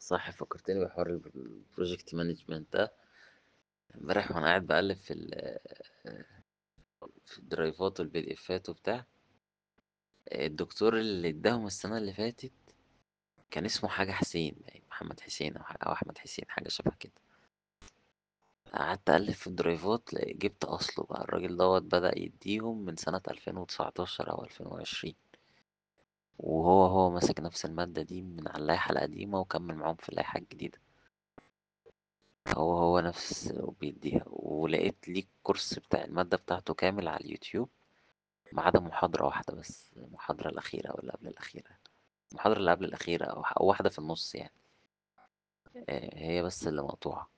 صح فكرتني بحوار البروجكت مانجمنت ده امبارح وانا قاعد بقلب في ال في الدرايفات والبي دي افات وبتاع الدكتور اللي اداهم السنة اللي فاتت كان اسمه حاجة حسين يعني محمد حسين أو, حاجة أو أحمد حسين حاجة شبه كده قعدت أقلب في الدرايفات جبت أصله بقى الراجل دوت بدأ يديهم من سنة ألفين وتسعتاشر أو ألفين وعشرين وهو هو ماسك نفس المادة دي من على اللائحة القديمة وكمل معاهم في اللائحة الجديدة هو هو نفس بيديها ولقيت ليه الكورس بتاع المادة بتاعته كامل على اليوتيوب ما عدا محاضرة واحدة بس المحاضرة الأخيرة أو اللي قبل الأخيرة المحاضرة اللي قبل الأخيرة أو أو واحدة في النص يعني آه، هي بس اللي مقطوعة